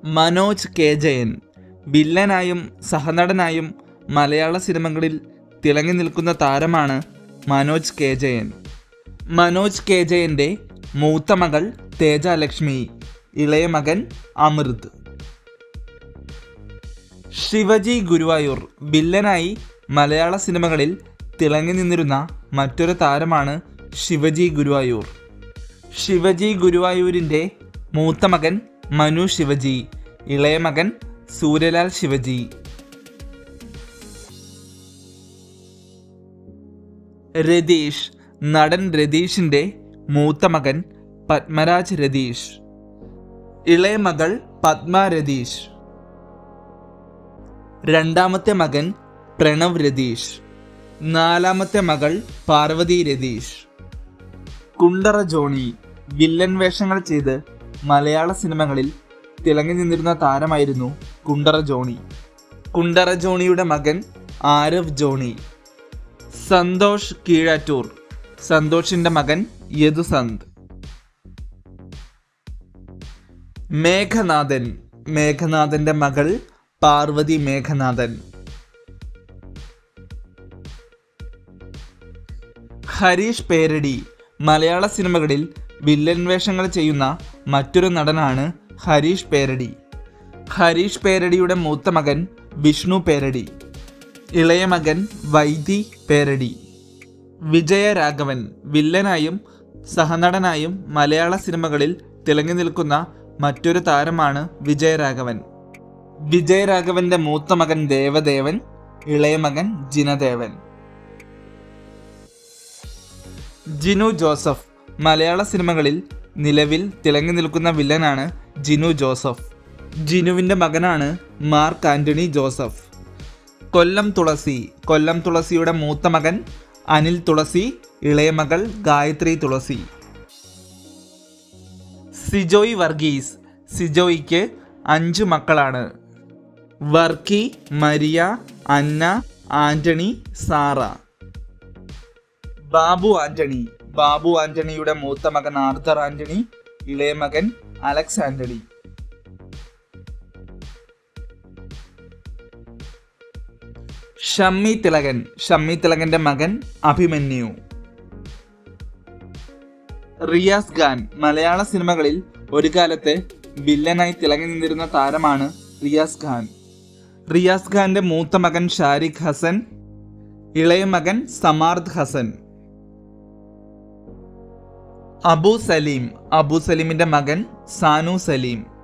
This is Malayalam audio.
മനോജ് കെ ജയൻ വില്ലനായും സഹനടനായും മലയാള സിനിമകളിൽ തിളങ്ങി നിൽക്കുന്ന താരമാണ് മനോജ് കെ ജയൻ മനോജ് കെ ജയൻ്റെ മൂത്ത മകൾ തേജ ലക്ഷ്മി ഇളയ മകൻ അമൃത് ശിവജി ഗുരുവായൂർ വില്ലനായി മലയാള സിനിമകളിൽ തിളങ്ങി നിന്നിരുന്ന മറ്റൊരു താരമാണ് ശിവജി ഗുരുവായൂർ ശിവജി ഗുരുവായൂരിൻ്റെ മൂത്ത മകൻ മനു ശിവജി ഇളയ മകൻ സൂര്യലാൽ ശിവജി രതീഷ് നടൻ രതീഷിൻ്റെ മൂത്ത മകൻ പത്മരാജ് രതീഷ് ഇളയ മകൾ പത്മ രതീഷ് രണ്ടാമത്തെ മകൻ പ്രണവ് രതീഷ് നാലാമത്തെ മകൾ പാർവതി രതീഷ് കുണ്ടറ ജോണി വില്ലൻ വേഷങ്ങൾ ചെയ്ത് മലയാള സിനിമകളിൽ തിളങ്ങി നിന്നിരുന്ന താരമായിരുന്നു കുണ്ടറ ജോണി കുണ്ടറ ജോണിയുടെ മകൻ ആരവ് ജോണി സന്തോഷ് കീഴാറ്റൂർ സന്തോഷിന്റെ മകൻ യദുസന്ത് മേഘനാഥൻ മേഘനാഥന്റെ മകൾ പാർവതി മേഘനാഥൻ ഹരീഷ് പേരടി മലയാള സിനിമകളിൽ വില്ലൻ വേഷങ്ങൾ ചെയ്യുന്ന മറ്റൊരു നടനാണ് ഹരീഷ് പേരടി ഹരീഷ് പേരടിയുടെ മൂത്ത മകൻ വിഷ്ണു പേരടി ഇളയ മകൻ വൈദി പേരടി വിജയരാഘവൻ വില്ലനായും സഹനടനായും മലയാള സിനിമകളിൽ തിളങ്ങി നിൽക്കുന്ന മറ്റൊരു താരമാണ് വിജയരാഘവൻ വിജയരാഘവന്റെ മൂത്ത മകൻ ദേവദേവൻ ഇളയ മകൻ ജിനദേവൻ ജിനു ജോസഫ് മലയാള സിനിമകളിൽ നിലവിൽ തിളങ്ങി നിൽക്കുന്ന വില്ലനാണ് ജിനു ജോസഫ് ജിനുവിൻ്റെ മകനാണ് മാർക്ക് ആന്റണി ജോസഫ് കൊല്ലം തുളസി കൊല്ലം തുളസിയുടെ മൂത്ത മകൻ അനിൽ തുളസി ഇളയ മകൾ ഗായത്രി തുളസി സിജോയ് വർഗീസ് സിജോയ്ക്ക് അഞ്ചു മക്കളാണ് വർക്കി മരിയ അന്ന ആന്റണി സാറ ബാബു ആന്റണി ബാബു ആന്റണിയുടെ മൂത്ത മകൻ ആർത്തർ ആന്റണി ഇളയ മകൻ അലക്സ് ആന്റണി ഷമ്മി തിലകൻ ഷമ്മി തിലകന്റെ മകൻ അഭിമന്യു റിയാസ് ഖാൻ മലയാള സിനിമകളിൽ ഒരു കാലത്ത് വില്ലനായി തിളങ്ങി നിന്നിരുന്ന താരമാണ് റിയാസ് ഖാൻ റിയാസ് ഖാന്റെ മൂത്ത മകൻ ഷാരിഖ് ഹസൻ ഇളയ മകൻ സമാർദ് ഹസൻ അബു സലീം അബു സലീമിന്റെ മകൻ സാനു സലീം